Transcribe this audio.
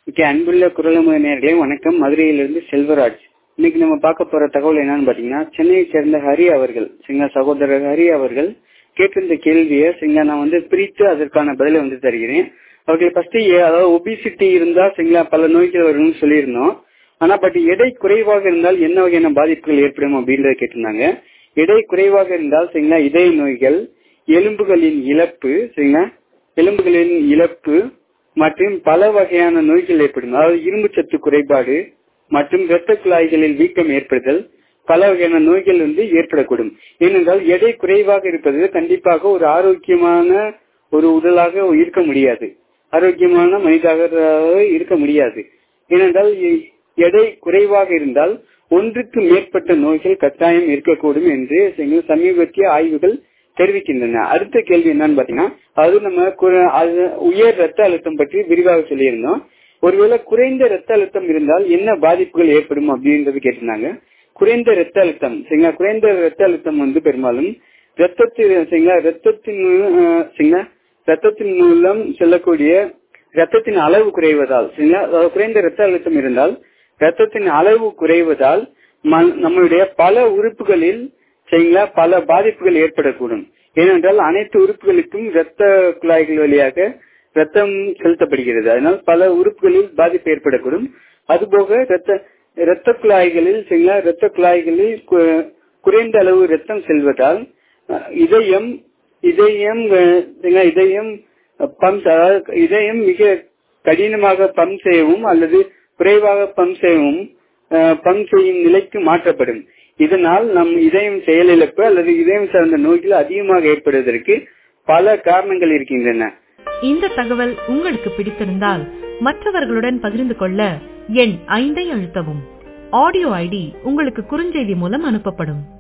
okay அன்புள்ள குரலமுக நேர்களே வணக்கம் மதுரையிலிருந்து செல்வராஜ் இன்னைக்கு நம்ம பார்க்க போற தகவல் என்னன்னு பாத்தீங்கன்னா சென்னையை சேர்ந்த ஹரி அவர்கள் சரிங்களா சகோதரர் ஹரி அவர்கள் கேட்டிருந்த கேள்வியை சரிங்களா நான் வந்து பிரித்து அதற்கான பதிலை வந்து தருகிறேன் அவர்கள் ஃபர்ஸ்ட் அதாவது ஒபிசிட்டி இருந்தா சரிங்களா பல நோய்கள் வரும்னு சொல்லியிருந்தோம் ஆனா பட் எடை குறைவாக இருந்தால் என்ன வகையான பாதிப்புகள் ஏற்படும் அப்படின்றத கேட்டிருந்தாங்க எடை குறைவாக இருந்தால் சரிங்களா இதய நோய்கள் எலும்புகளின் இழப்பு சரிங்களா எலும்புகளின் இழப்பு மற்றும் பல வகையான நோய்கள் ஏற்படும் அதாவது இரும்பு சத்து குறைபாடு மற்றும் இரத்த குழாய்களில் வீக்கம் ஏற்படுதல் பல வகையான நோய்கள் வந்து ஏற்படக்கூடும் ஏனென்றால் எடை குறைவாக இருப்பது கண்டிப்பாக ஒரு ஆரோக்கியமான ஒரு உடலாக இருக்க முடியாது ஆரோக்கியமான மனிதாக இருக்க முடியாது ஏனென்றால் எடை குறைவாக இருந்தால் ஒன்றுக்கு மேற்பட்ட நோய்கள் கட்டாயம் இருக்கக்கூடும் என்று சமீபத்திய ஆய்வுகள் தெரிவிக்கின்றன அடுத்த கேள்வி என்னன்னு பாத்தீங்கன்னா அது நம்ம உயர் ரத்த அழுத்தம் பற்றி விரிவாக சொல்லியிருந்தோம் ஒருவேளை குறைந்த ரத்த அழுத்தம் இருந்தால் என்ன பாதிப்புகள் ஏற்படும் அப்படின்றது கேட்டிருந்தாங்க குறைந்த ரத்த அழுத்தம் சரிங்களா குறைந்த ரத்த அழுத்தம் வந்து பெரும்பாலும் ரத்தத்தில் சரிங்களா ரத்தத்தின் சரிங்களா ரத்தத்தின் மூலம் செல்லக்கூடிய ரத்தத்தின் அளவு குறைவதால் சரிங்களா அதாவது குறைந்த ரத்த அழுத்தம் இருந்தால் ரத்தத்தின் அளவு குறைவதால் நம்மளுடைய பல உறுப்புகளில் சரிங்களா பல பாதிப்புகள் ஏற்படக்கூடும் ஏனென்றால் அனைத்து உறுப்புகளுக்கும் இரத்த குழாய்கள் வழியாக ரத்தம் செலுத்தப்படுகிறது அதனால் பல உறுப்புகளில் பாதிப்பு ஏற்படக்கூடும் அதுபோக ரத்த இரத்த குழாய்களில் சரிங்களா இரத்த குழாய்களில் குறைந்த அளவு ரத்தம் செல்வதால் இதயம் இதயம் இதயம் பம்ப் அதாவது இதயம் மிக கடினமாக பம்ப் செய்யவும் அல்லது குறைவாக பம்ப் செய்யவும் பம்ப் செய்யும் நிலைக்கு மாற்றப்படும் இதனால் நம் இதயம் செயலிழப்பு அல்லது இதயம் சார்ந்த நோய்கள் அதிகமாக ஏற்படுவதற்கு பல காரணங்கள் இருக்கின்றன இந்த தகவல் உங்களுக்கு பிடித்திருந்தால் மற்றவர்களுடன் பகிர்ந்து கொள்ள எண் ஐந்தை அழுத்தவும் ஆடியோ ஐடி உங்களுக்கு குறுஞ்செய்தி மூலம் அனுப்பப்படும்